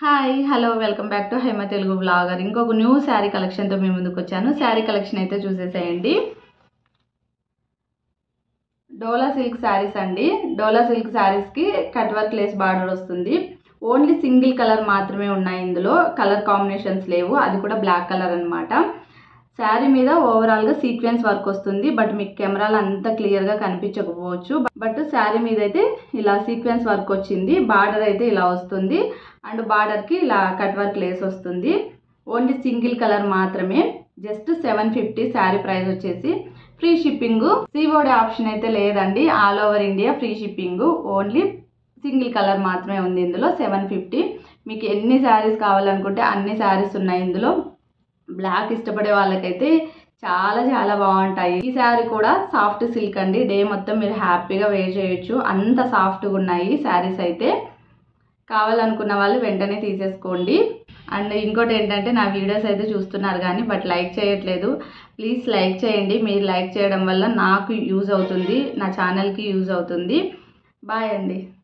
hi hello welcome back to Hema Telugu blogger ఇంకొక new saree కలెక్షన్తో మీ ముందుకు వచ్చాను శారీ కలెక్షన్ అయితే చూసేసేయండి డోలా సిల్క్ శారీస్ అండి డోలా సిల్క్ శారీస్కి కట్ వర్క్ లేస్ బార్డర్ వస్తుంది ఓన్లీ సింగిల్ కలర్ మాత్రమే ఉన్నాయి ఇందులో కలర్ కాంబినేషన్స్ లేవు అది కూడా బ్లాక్ కలర్ అనమాట శారీ మీద ఓవరాల్గా సీక్వెన్స్ వర్క్ వస్తుంది బట్ మీకు కెమెరాలో అంత క్లియర్గా కనిపించకపోవచ్చు బట్ శారీ మీద అయితే ఇలా సీక్వెన్స్ వర్క్ వచ్చింది బార్డర్ అయితే ఇలా వస్తుంది అండ్ బార్డర్కి ఇలా కట్ వర్క్ లేస్ వస్తుంది ఓన్లీ సింగిల్ కలర్ మాత్రమే just seven fifty saree price వచ్చేసి ఫ్రీ షిప్పింగ్ సీఓడి ఆప్షన్ అయితే లేదండి all over India free shipping only single colour మాత్రమే ఉంది ఇందులో సెవెన్ ఫిఫ్టీ మీకు ఎన్ని శారీస్ కావాలనుకుంటే అన్ని శారీస్ ఉన్నాయి ఇందులో బ్లాక్ ఇష్టపడే వాళ్ళకైతే చాలా చాలా బాగుంటాయి ఈ శారీ కూడా సాఫ్ట్ సిల్క్ అండి డే మొత్తం మీరు హ్యాపీగా వేర్ చేయొచ్చు అంత సాఫ్ట్గా ఉన్నాయి శారీస్ అయితే కావాలనుకున్న వాళ్ళు వెంటనే తీసేసుకోండి అండ్ ఇంకోటి ఏంటంటే నా వీడియోస్ అయితే చూస్తున్నారు కానీ బట్ లైక్ చేయట్లేదు ప్లీజ్ లైక్ చేయండి మీరు లైక్ చేయడం వల్ల నాకు యూజ్ అవుతుంది నా ఛానల్కి యూజ్ అవుతుంది బాయ్ అండి